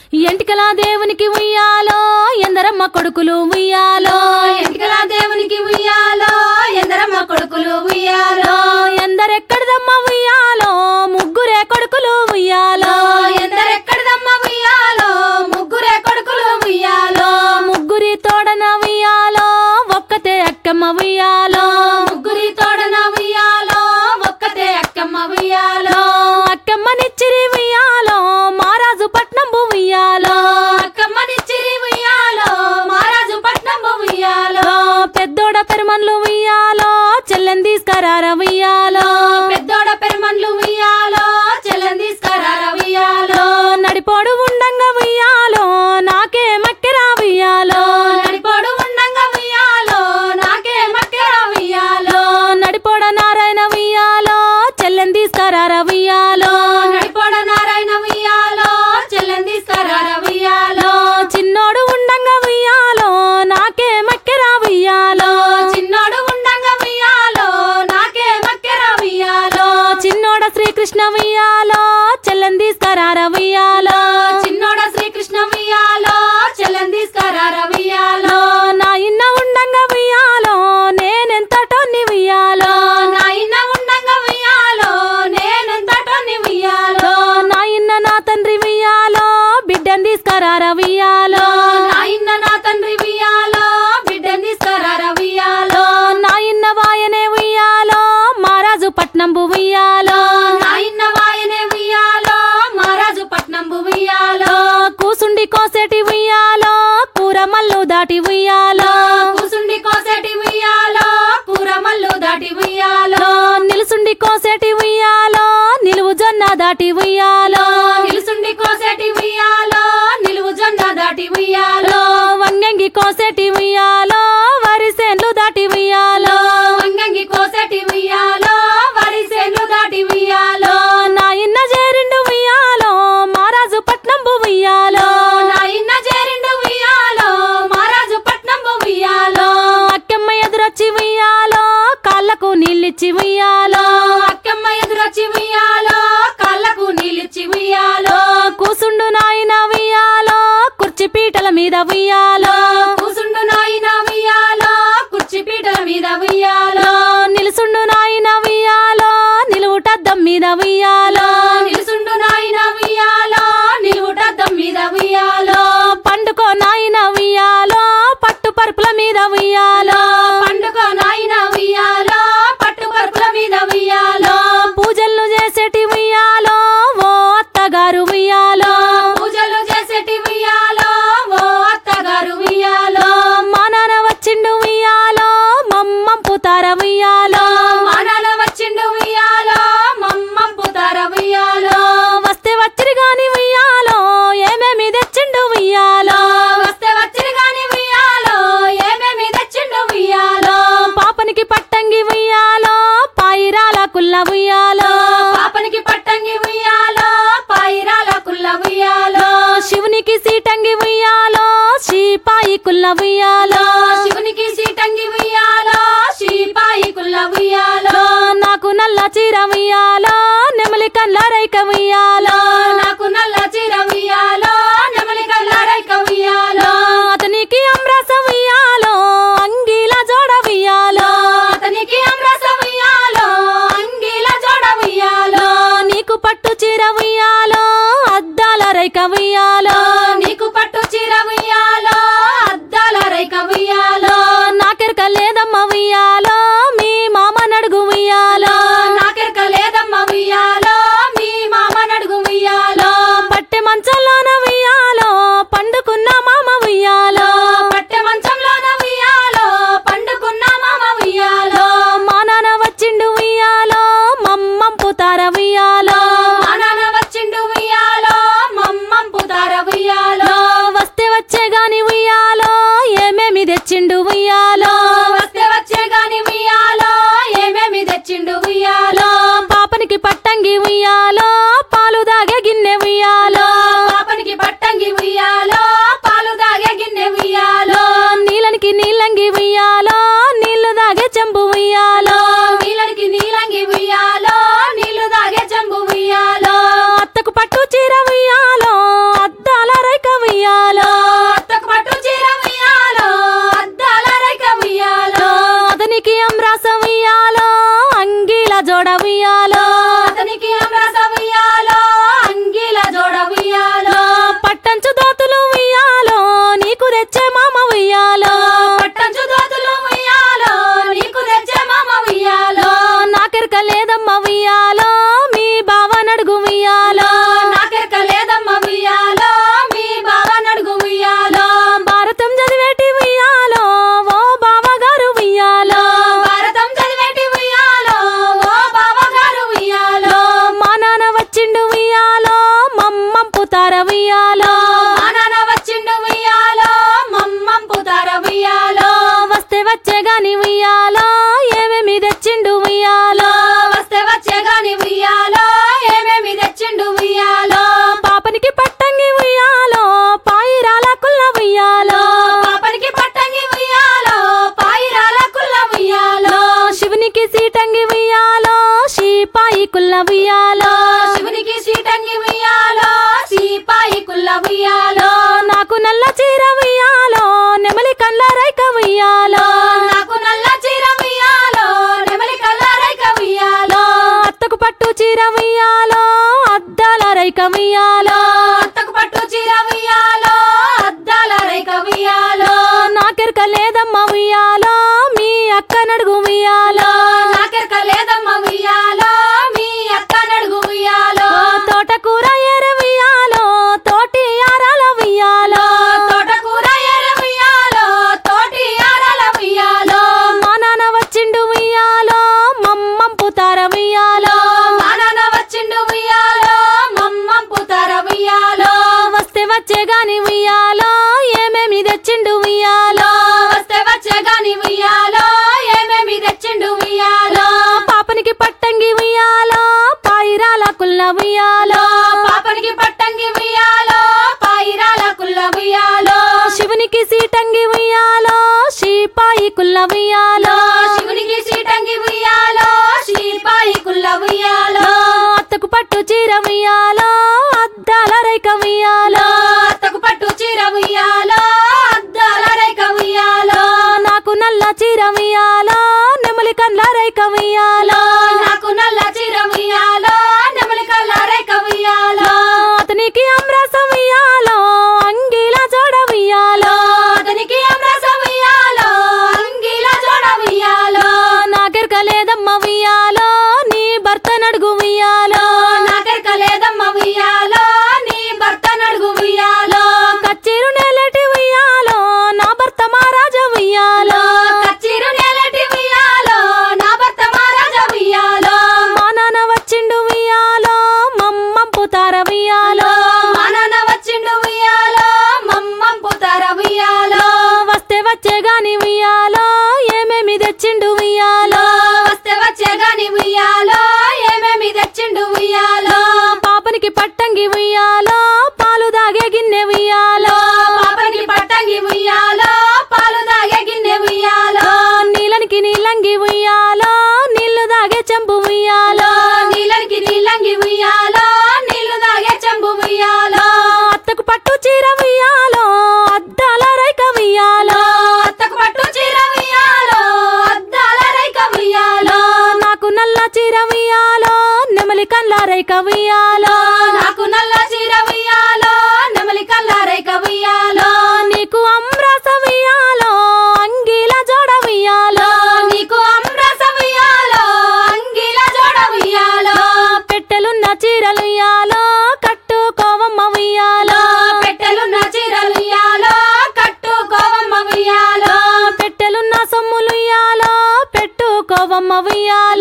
ఎంటికల దేవునికి ఉయ్యాలో ఎందరమ్మ కొడుకులు ఉయ్యాలో ఎంటికల దేవునికి ఉయ్యాలో ఎందరమ్మ కొడుకులు ఉయ్యాలో ఎందరెక్కడిదమ్మ ఉయ్యాలో ముగ్గురే కొడుకులు ఉయ్యాలో ఎందరెక్కడిదమ్మ ఉయ్యాలో ముగ్గురే కొడుకులు ఉయ్యాలో ముగ్గురి తోడన ఉయ్యాలో ఒక్కతే అక్కమ్మ ఉయ్యాలో ముగ్గురి తోడన ఉయ్యాలో ఒక్కతే అక్కమ్మ ఉయ్యాలో అక్కమ్మనిచ్చిరి ఉయ్యాలో మారాజు పట్నం ఉయ్యాలో అక్కమ్మనిచ్చిరి ఉయ్యాలో మహారాజు పట్నం ఉయ్యాలో పెద్దోడ పెరుమన్లు ఉయ్యాలో చెల్లెని తీసుకరార ఉయ్యాలో పెద్దోడ పెరుమన్లు ఉయ్యాలో చెల్లని తీసుకురార ఉయ్యాలో నడిపోడు ఉండంగా ఉయ్యాలో నాకే మక్కెరా ఉయ్యాలో నడిపోడు ఉండంగా ఉయ్యాలో నాకే మక్కెర ఉయ్యాలో నడిపోడ నారాయణ ఉయ్యాలో చెల్లెని తీసుకరార ఉయ్యాలో నడిపోడ నారాయణ ఉయ్యాలో చెల్లని తీసుకురార ఉయ్యాలో చిన్నోడు ఉండంగా ఉయ్యాలో నాకే మక్కెరా ఉయ్యాలో చిన్నోడు ఉండంగా ఉయ్యాలో నాకే మక్కెర ఉయ్యాలో చిన్నోడ శ్రీకృష్ణ ఉయ్యాలో చెల్లెని తీసుకరార ఉయ్యాలో చిన్నోడ శ్రీకృష్ణ ఉయ్యాలో చెల్లని తీసుకురార ఉయ్యాలో నా ఇన్న ఉండంగా ఉయ్యాలో నేనెంతటోని ఉయ్యాలో నా ఇన్న ఉండంగా ఉయ్యాలో నేనెంతటోని ఉయ్యాలో నా ఇన్న నా తండ్రి ఉయ్యాలో బిడ్డని తీసుకరార ఉయ్యాలో నా ఇన్న నా తండ్రి ఉయ్యాలో బిడ్డని తీసుకురార ఉయ్యాలో నా ఇన్న వాయనే ఉయ్యాలో మహారాజు పట్నం ఉయ్యాలో నా ఇన్న వాయనే ఉయ్యాలో మహారాజు పట్నం ఉయ్యాలో కూసుండి కోసేటి ఉయ్యాలో కూర మల్లు దాటి ఉయ్యాలో కూసుండి కోసేటి ఉయ్యాలో కూర మల్లు దాటి ఉయ్యాలో నిలుసుండి కోసేటి ఉయ్యాలో నిలువు జొన్న దాటి ఉయ్యాలో నిలుసుండి కోసేటి ఉయ్యాలో నిలువు జొన్న దాటి ఉయ్యాలో వంగంగి కోసేటి ఉయ్యాలో వరిసేన్లు దాటి ఉయ్యాలో వంగంగి కోసేటి ఉయ్యాలో వరి సేన్లు దాటి ఉయ్యాలో నా ఇన్న చేరిండు ఉయ్యాలో మహారాజు పట్నం ఉయ్యాలో నా ఇన్న చేరిండు ఉయ్యాలో మహారాజు పట్నం ఉయ్యాలో అక్కమ్మ ఎదురొచ్చి ఉయ్యాలో కాళ్ళకు నీళ్ళిచ్చి ఉయ్యాలో అక్కమ్మ ఎదురొచ్చి ఉయ్యాలో కళ్ళకు నీళ్ళిచ్చి ఉయ్యాలో కూసుండు నాయన ఉయ్యాలో కుర్చీ పీటల మీద ఉయ్యాలో కూసుండు నాయన ఉయ్యాలో కుర్చీ పీటల మీద ఉయ్యాలో నిలుసుండు నాయన ఉయ్యాలో నిలువుటద్దం మీద ఉయ్యాలో నిలుసుండు నాయన ఉయ్యాలో నిలువుటద్దం మీద ఉయ్యాలో పండుకో నాయన ఉయ్యాలో పట్టు పరుపుల మీద ఉయ్యాలో పండుగ నాయన ఉయ్యాలో పట్టు పరుపుల మీద ఉయ్యాలో పూజలు చేసేటి ఉయ్యాలో ఓ అత్తగారు ఉయ్యాలో పూజలు చేసేటి ఉయ్యాలో ఓ అత్తగారు ఉయ్యాలో మా నాన్న వచ్చిండు ఉయ్యాలో మమ్మం పుతార ఉయ్యాలో మానాల వచ్చిండు ఉయ్యాలో మమ్మం పుతార ఉయ్యాలో వస్తే వచ్చిరి గాని ఉయ్యాలో ఏమేమి తెచ్చిండు ఉయ్యాలో వస్తే వచ్చిన గాని ఉయ్యాలో ఏమేమి తెచ్చిండు ఉయ్యాలో పాపనికి పట్టంగి ఉయ్యాలో పాయిరాల కుల్ల ఉయ్యాలో పాపనికి పట్టంగి ఉయ్యాలో పాయిరాల కుల్ల ఉయ్యాలో శివునికి సీటంగి ఉయ్యాలో శ్రీపాయి కుల్ల ఉయ్యాలో శివునికి సీటంగి ఉయ్యాలో శ్రీపాయి కుల్ల ఉయ్యాలో నాకు నల్ల చీర ఉయ్యాలో నెమలి కళ్ళ రైక ఉయ్యాలో నాకు నల్ల చీర ఉయ్యాలో నెమలి కల్లారైక ఉయ్యాలో అతనికి అమ్రస ఉయ్యాలో అంగీల జోడ ఉయ్యాలో అతనికి అమ్రస ఉయ్యాలో అంగిల జోడ ఉయ్యాలో నీకు పట్టు చీర ఉయ్యాలో అద్దాల రైక ఉయ్యాలో నీకు పట్టు చీర ఉయ్యాలో అద్దాల రైక ఉయ్యాలో నాకు నల్ల చీర ఉయ్యాలో నెమలి కళ్ళ రైక ఉయ్యాలో నాకు నల్ల చీర ఉయ్యాలో నెమలి కల్లారైక ఉయ్యాలో అత్తకు పట్టు చీర ఉయ్యాలో అద్దాల రైక ఉయ్యాలో అత్తకు పట్టు చీర ఉయ్యాలో అద్దాల రేఖ ఉయ్యాలో నాకెరక లేదమ్మ ఉయ్యాలో మీ అక్క నడుగు ఉయ్యాలో నాకెరక లేదమ్మ ఉయ్యాలో మీ అక్క నడుగు ఉయ్యాలో తోటకూర ఎర ఉయ్యాలో తోటి ఆరాల ఉయ్యాలో తోటకూర ఎర్ర ఉయ్యాలో తోటి ఆరాల ఉయ్యాలో మా నాన్న వచ్చిండు ఉయ్యాలో మమ్మం పుతార ఉయ్యాలో మా నాన్న వచ్చిండు ఉయ్యాలో మమ్మం పుతార ఉయ్యాలో వస్తే వచ్చే గాని ఉయ్యాలో ఏమేమి తెచ్చిండు ఉయ్యాలో వస్తే వచ్చే గాని ఉయ్యాలో ఏమేమి తెచ్చిండు ఉయ్యాలో పాపనికి పట్టంగి ఉయ్యాలో పాయిరాల కుల్ల ఉయ్యాలో పాపనికి పట్టంగి ఉయ్యాలో పాయిరాల కుల్ల ఉయ్యాలో శివునికి సీటంగి ఉయ్యాలో షీపాయి కుల్ల ఉయ్యాలో శివునికి సీటంగి ఉయ్యాలో శ్రీపాయి కుల్ల ఉయ్యాలో అత్తకు పట్టు చీర ఉయ్యాలో అద్దాల రైక ఉయ్యాలో అత్తకు పట్టు చీర ఉయ్యాలో అద్దాల రేఖ ఉయ్యాలో నాకు నల్ల చీర ఉయ్యాలో నెమలి కండ్ల రైక ఉయ్యాలో నాకు నల్ల చీర ఉయ్యాలో నెమలి కల్ల రేఖ ఉయ్యాలో అతనికి అమ్రాస ఉయ్యాలో అంగిల జోడ ఉయ్యాలో అతనికి అమరస ఉయ్యాలో అంగిల జోడ ఉయ్యాలో నాకెరక లేదమ్మ ఉయ్యాలో నీ భర్త నడుగు ఉయ్యాలో నాకెరక లేదమ్మ ఉయ్యాలో నీ భర్త నడుగు ఉయ్యాలో కచ్చిరు నెలటి ఉయ్యాలో నా భర్త మహారాజ ఉయ్యాలో కచ్చిరు నేలటి ఉయ్యాలో నా భర్త మహారాజ ఉయ్యాలో మా నాన్న వచ్చిండు ఉయ్యాలో మమ్మం పుతార ఉయ్యాలో మా నాన్న వచ్చిండు ఉయ్యాలో మమ్మం పుతార ఉయ్యాలో వస్తే వచ్చే గాని ఉయ్యాలో ఏమేమి తెచ్చిండు ఉయ్యాలో వస్తే వచ్చే గాని ఉయ్యాలో ఏమేమి తెచ్చిండు ఉయ్యాలో పాపనికి పట్టంగి ఉయ్యాలో పాలు దాగే గిన్నె ఉయ్యాలో పాపనికి పట్టంగి ఉయ్యాలో పాలు తాగే గిన్నె ఉయ్యాలో నీళ్ళనికి నీళ్ళంగి ఉయ్యాలో నీళ్లు దాగే చెంబు ఉయ్యాలో నీళ్ళకి నీళ్ళంగి ఉయ్యాలో నీళ్లు తాగే చెంబు ఉయ్యాలో అత్తకు పట్టు చీర ఉయ్యాలో అద్దాల రైక ఉయ్యాలో అత్తకు పట్టు చీర ఉయ్యాలో అద్దాల రేఖ ఉయ్యాలో నాకు నల్ల చీర ఉయ్యాలో నెమలి కండ్ల రైక ఉయ్యాలో నాకు నల్ల చీర ఉయ్యాలో నెమలి కల్ల రేఖ ఉయ్యాలో నీకు అమ్రాస ఉయ్యాలో అంగిల జోడ ఉయ్యాలో నీకు అమరస ఉయ్యాలో అంగిల జోడ ఉయ్యాలో పెట్టెలున్న చీరలు ఉయ్యాలో కట్టుకోవమ్మ ఉయ్యాలో పెట్టెలున్న చీరలు ఉయ్యాలో కట్టుకోవమ్మ ఉయ్యాలో పెట్టెలున్న సొమ్ములు ఉయ్యాలో పెట్టుకోవమ్మ ఉయ్యాలో